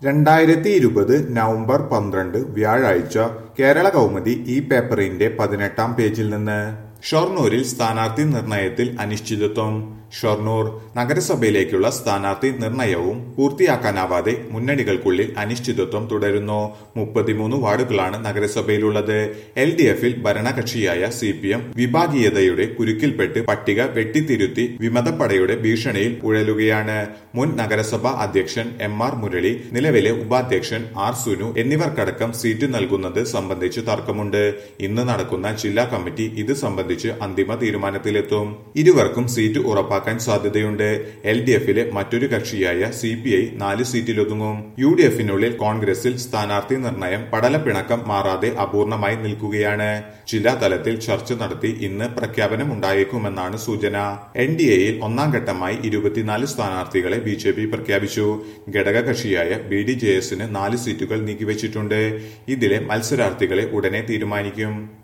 രണ്ടായിരത്തി ഇരുപത് നവംബർ പന്ത്രണ്ട് വ്യാഴാഴ്ച കേരള കൗമുദി ഈ പേപ്പറിന്റെ പതിനെട്ടാം പേജിൽ നിന്ന് ഷൊർണൂരിൽ സ്ഥാനാർത്ഥി നിർണയത്തിൽ അനിശ്ചിതത്വം ഷൊർണൂർ നഗരസഭയിലേക്കുള്ള സ്ഥാനാർത്ഥി നിർണയവും പൂർത്തിയാക്കാനാവാതെ മുന്നണികൾക്കുള്ളിൽ അനിശ്ചിതത്വം തുടരുന്നു മുപ്പത്തിമൂന്ന് വാർഡുകളാണ് നഗരസഭയിലുള്ളത് എൽ ഡി എഫിൽ ഭരണകക്ഷിയായ സി പി എം വിഭാഗീയതയുടെ കുരുക്കിൽപ്പെട്ട് പട്ടിക വെട്ടിത്തിരുത്തി വിമതപ്പടയുടെ ഭീഷണിയിൽ ഉഴലുകയാണ് മുൻ നഗരസഭാ അധ്യക്ഷൻ എം ആർ മുരളി നിലവിലെ ഉപാധ്യക്ഷൻ ആർ സുനു എന്നിവർക്കടക്കം സീറ്റ് നൽകുന്നത് സംബന്ധിച്ച് തർക്കമുണ്ട് ഇന്ന് നടക്കുന്ന ജില്ലാ കമ്മിറ്റി ഇത് സംബന്ധിച്ച് അന്തിമ തീരുമാനത്തിലെത്തും ഇരുവർക്കും സീറ്റ് ഉറപ്പാക്കാൻ സാധ്യതയുണ്ട് എൽ ഡി എഫിലെ മറ്റൊരു കക്ഷിയായ സി പി ഐ നാല് സീറ്റിലൊതുങ്ങും യു ഡി എഫിനുള്ളിൽ കോൺഗ്രസിൽ സ്ഥാനാർത്ഥി നിർണയം പടലപ്പിണക്കം മാറാതെ അപൂർണമായി നിൽക്കുകയാണ് ജില്ലാ തലത്തിൽ ചർച്ച നടത്തി ഇന്ന് പ്രഖ്യാപനമുണ്ടായേക്കുമെന്നാണ് സൂചന എൻ ഡി എയിൽ ഒന്നാം ഘട്ടമായി ഇരുപത്തിനാല് സ്ഥാനാർത്ഥികളെ ബി ജെ പി പ്രഖ്യാപിച്ചു ഘടകകക്ഷിയായ ബി ഡി ജെ എസിന് നാല് സീറ്റുകൾ നീക്കിവച്ചിട്ടുണ്ട് ഇതിലെ മത്സരാർത്ഥികളെ ഉടനെ തീരുമാനിക്കും